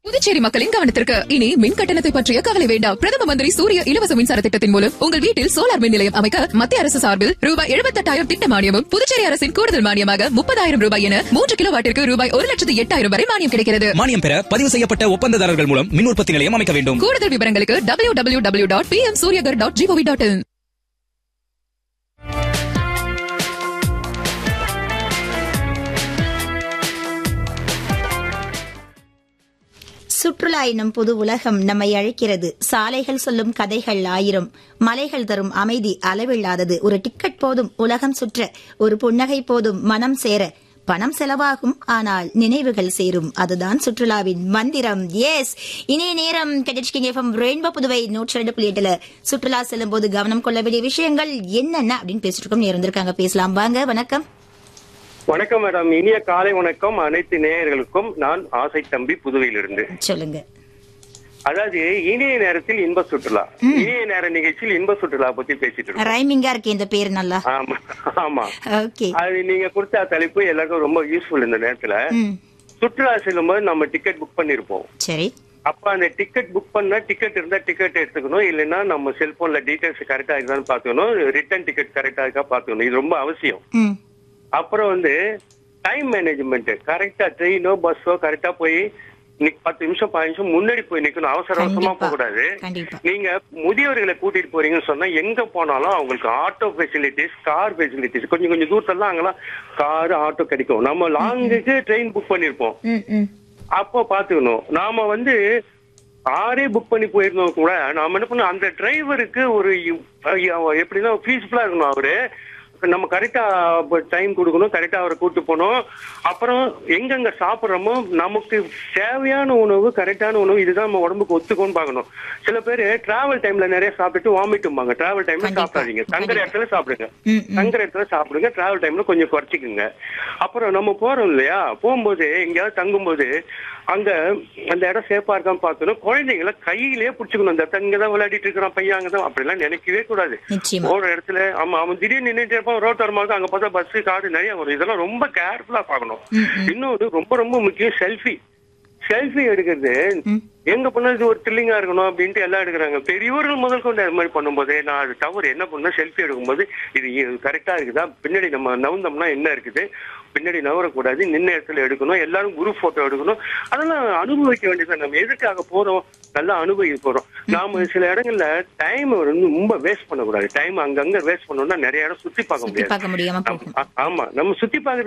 புதுச்சேரி மக்களின் கவனத்திற்கு இனி மின் கட்டணத்தை பற்றிய கவலை வேண்டாம் பிரதம மந்திரி சூரிய இலவச மின்சார திட்டத்தின் மூலம் உங்கள் வீட்டில் சோலார் மின் நிலையம் அமைக்க மத்திய அரசு சார்பில் ரூபாய் எழுபத்தெட்டாயிரம் திட்ட மானியமும் புதுச்சேரி அரசின் கூடுதல் மானியமாக முப்பதாயிரம் ரூபாய் என மூன்று கிலோ வாட்டிற்கு ரூபாய் ஒரு லட்சத்து எட்டாயிரம் வரை மானியம் கிடைக்கிறது மானியம் பெற பதிவு செய்யப்பட்ட ஒப்பந்ததாரர்கள் மூலம் மின் உற்பத்தி நிலையம் அமைக்க வேண்டும் கூடுதல் விவரங்களுக்கு W W W dot P M Suryaghar dot GOV dot in சுற்றுலா எனும் புது உலகம் நம்மை அழைக்கிறது சாலைகள் சொல்லும் கதைகள் ஆயிரம் மலைகள் தரும் அமைதி அளவில்லாதது ஒரு டிக்கெட் போதும் உலகம் சுற்ற ஒரு புன்னகை போதும் மனம் சேர பணம் செலவாகும் ஆனால் நினைவுகள் சேரும் அதுதான் சுற்றுலாவின் மந்திரம் எஸ் இனிய நேரம் கெடிச்சிக்கிங் எஃப்எம் ரெயின்போ புதுவை நூற்றி ரெண்டு புள்ளி எட்டுல சுற்றுலா செல்லும் போது கவனம் கொள்ள வேண்டிய விஷயங்கள் என்னென்ன அப்படின்னு பேசிட்டு இருக்கோம் இருந்திருக்காங்க பேசலாம் வாங்க வணக்கம் வணக்கம் மேடம் இனிய காலை வணக்கம் அனைத்து நேயர்களுக்கும் நான் ஆசை தம்பி புதுவையிலிருந்து சொல்லுங்க அதாவது இனிய நேரத்தில் இன்ப சுற்றுலா இனிய நேர நிகழ்ச்சியில் இன்ப சுற்றுலா பத்தி பேசிட்டு இருக்கோம் ரைமிங்கா இருக்கு இந்த பேர் நல்லா ஆமா ஆமா ஓகே அது நீங்க கொடுத்த தலைப்பு எல்லாருக்கும் ரொம்ப யூஸ்ஃபுல் இந்த நேரத்துல ம் சுற்றுலா செல்லும்போது நம்ம டிக்கெட் புக் பண்ணிருப்போம் சரி அப்ப அந்த டிக்கெட் புக் பண்ணா டிக்கெட் இருந்தா டிக்கெட் எடுத்துக்கணும் இல்லைன்னா நம்ம செல்போன்ல டீடைல்ஸ் கரெக்டா இருக்கான்னு பாத்துக்கணும் ரிட்டர்ன் டிக்கெட் கரெக்டா இருக்கா பாத்துக்கணும் இது ரொம்ப அவசியம் ம் அப்புறம் வந்து டைம் மேனேஜ்மெண்ட் கரெக்டா ட்ரெயினோ பஸ்ஸோ கரெக்டா போய் நி- பத்து நிமிஷம் பதினஞ்சு நிமிஷம் முன்னாடி போய் நிக்கணும் அவசர அவசரமா கண்டிப்பா. போக கூடாது கண்டிப்பா. நீங்க முதியவர்களை கூட்டிட்டு போறீங்கன்னு சொன்னா எங்க போனாலும் அவங்களுக்கு ஆட்டோ ஃபெசிலிட்டிஸ் கார் ஃபெசிலிட்டிஸ் கொஞ்சம் கொஞ்சம் தூரத்துல அங்கெல்லாம் கார் ஆட்டோ கிடைக்கும் நம்ம லாங்குக்கு ட்ரெயின் புக் பண்ணிருப்போம் ம் ம் அப்போ பாத்துக்கணும் நாம வந்து ஆரே புக் பண்ணி போயிருந்தோம் கூட நாம என்ன பண்ணோம் அந்த டிரைவருக்கு ஒரு இ- அஹ் எப்படின்னா பீஸ்ஃபுல்லா இருக்கணும் அவரு நம்ம கரெக்டா டைம் கொடுக்கணும் கரெக்டா அவரை கூட்டு போகணும் அப்புறம் எங்கெங்க சாப்பிடுறோமோ நமக்கு தேவையான உணவு கரெக்டான உணவு இதுதான் நம்ம உடம்புக்கு ஒத்துக்கோன்னு பார்க்கணும் சில பேர் டிராவல் டைம்ல நிறைய சாப்பிட்டுட்டு வாமிட்டும்பாங்க டிராவல் டைம்ல கண்டிப்பா. சாப்பிடாதீங்க தங்குற இடத்துல சாப்பிடுங்க ம், ம். தங்குற இடத்துல சாப்பிடுங்க டிராவல் டைம்ல கொஞ்சம் குறைச்சிக்குங்க அப்புறம் நம்ம போறோம் இல்லையா போகும்போது எங்கேயாவது தங்கும்போது அங்க அந்த இடம் சேஃபா இருக்கான்னு பார்க்கணும் குழந்தைங்கள கையிலேயே பிடிச்சிக்கணும் இந்த இடத்துல இங்கதான் விளையாடிட்டு இருக்கிறான் பையன் அங்கதான் அப்படிலாம் நினைக்கவே கூடாது நிச்சயமா. போற இடத்துல ஆமா அவன் திடீர்னு நின்னுட்டு இருப்பான் ரோட் வரும்போது அங்க பார்த்தா பஸ் காரு நிறைய வரும் இதெல்லாம் ரொம்ப கேர்ஃபுல்லா பார்க்கணும் இன்னொரு ரொம்ப ரொம்ப முக்கியம் செல்ஃபி செல்ஃபி எடுக்கிறது எங்க பண்ணா இது ஒரு த்ரில்லிங்கா இருக்கணும் அப்படின்ட்டு எல்லாம் எடுக்கிறாங்க பெரியவர்கள் முதல் கொண்டு அது மாதிரி பண்ணும்போது நான் அது தவறு என்ன பண்ண செல்ஃபி எடுக்கும்போது இது கரெக்டா இருக்குதா பின்னாடி நம்ம நவுந்தோம்னா என்ன இருக்குது பின்னாடி நவரக்கூடாது நின்ன இடத்துல எடுக்கணும் எல்லாரும் குரூப் போட்டோ எடுக்கணும் அதெல்லாம் அனுபவிக்க வேண்டியது நம்ம எதுக்காக போறோம் நல்லா அனுபவிக்க போறோம் நாம சில இடங்கள்ல டைம் வந்து ரொம்ப வேஸ்ட் பண்ணக்கூடாது டைம் அங்கங்க வேஸ்ட் பண்ணோம்னா நிறைய இடம் சுத்தி பார்க்க சுத்தி முடியாது பார்க்க முடியாம போகும் ஆமா நம்ம சுத்தி பார்க்க